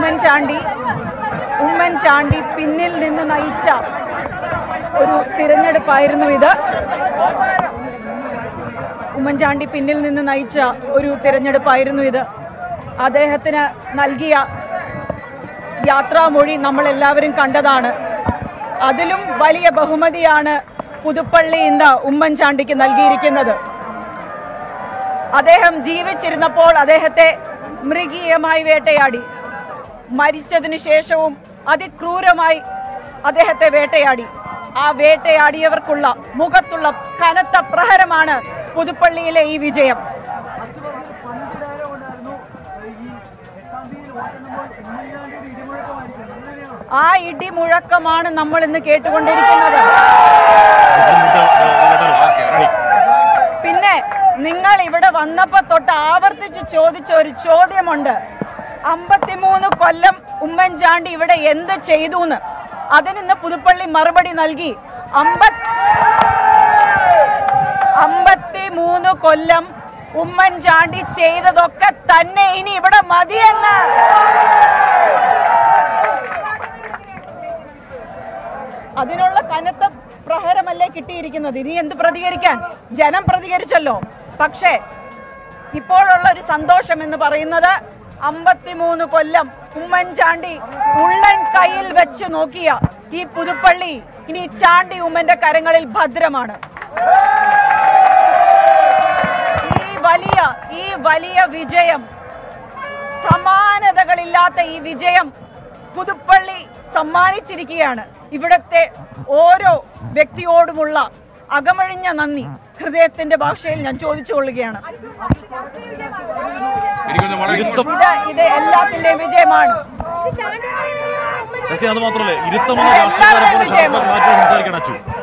ഉമ്മൻചാണ്ടി ഉമ്മൻചാണ്ടി പിന്നിൽ നിന്ന് നയിച്ച ഒരു തിരഞ്ഞെടുപ്പായിരുന്നു ഇത് ഉമ്മൻചാണ്ടി പിന്നിൽ നിന്ന് നയിച്ച ഒരു തിരഞ്ഞെടുപ്പായിരുന്നു ഇത് അദ്ദേഹത്തിന് നൽകിയ യാത്രാമൊഴി നമ്മൾ എല്ലാവരും കണ്ടതാണ് അതിലും വലിയ ബഹുമതിയാണ് പുതുപ്പള്ളി ഇന്ന് ഉമ്മൻചാണ്ടിക്ക് നൽകിയിരിക്കുന്നത് അദ്ദേഹം ജീവിച്ചിരുന്നപ്പോൾ അദ്ദേഹത്തെ മൃഗീയമായി വേട്ടയാടി മരിച്ചതിന് ശേഷവും അതിക്രൂരമായി അദ്ദേഹത്തെ വേട്ടയാടി ആ വേട്ടയാടിയവർക്കുള്ള മുഖത്തുള്ള കനത്ത പ്രഹരമാണ് പുതുപ്പള്ളിയിലെ ഈ വിജയം ആ ഇടിമുഴക്കമാണ് നമ്മൾ ഇന്ന് കേട്ടുകൊണ്ടിരിക്കുന്നത് പിന്നെ നിങ്ങൾ ഇവിടെ വന്നപ്പോ തൊട്ട് ആവർത്തിച്ച് ചോദിച്ച ഒരു ചോദ്യമുണ്ട് അമ്പത്തിമൂന്ന് കൊല്ലം ഉമ്മൻചാണ്ടി ഇവിടെ എന്ത് ചെയ്തു എന്ന് അതിനിന്ന് പുതുപ്പള്ളി മറുപടി നൽകി അമ്പത് അമ്പത്തിമൂന്ന് കൊല്ലം ഉമ്മൻചാണ്ടി ചെയ്തതൊക്കെ തന്നെ ഇനി ഇവിടെ മതിയെന്ന് അതിനുള്ള കനത്ത പ്രഹരമല്ലേ കിട്ടിയിരിക്കുന്നത് ഇനി എന്ത് പ്രതികരിക്കാൻ ജനം പ്രതികരിച്ചല്ലോ പക്ഷേ ഇപ്പോഴുള്ള ഒരു സന്തോഷം എന്ന് പറയുന്നത് അമ്പത്തിമൂന്ന് കൊല്ലം ഉമ്മൻചാണ്ടി ഉള്ളൻ കയ്യിൽ വെച്ച് നോക്കിയ ഈ പുതുപ്പള്ളി ഇനി ചാണ്ടി ഉമ്മന്റെ കരങ്ങളിൽ ഭദ്രമാണ് ഈ വലിയ ഈ വലിയ വിജയം സമാനതകളില്ലാത്ത ഈ വിജയം പുതുപ്പള്ളി സമ്മാനിച്ചിരിക്കുകയാണ് ഇവിടത്തെ ഓരോ വ്യക്തിയോടുമുള്ള അകമഴിഞ്ഞ നന്ദി ഹൃദയത്തിന്റെ ഭാഷയിൽ ഞാൻ ചോദിച്ചു കൊള്ളുകയാണ് എനിക്കൊന്ന് വളരെ ഇത് ഇത് എല്ലാത്തിന്റെയും വിജയമാണ് അത് മാത്രമല്ലേ ഇരുത്തമെന്ന രാഷ്ട്രീയക്കാരെ പോലെ ശബ്ദം മാറ്റി സംസാരിക്കണം അച്ചു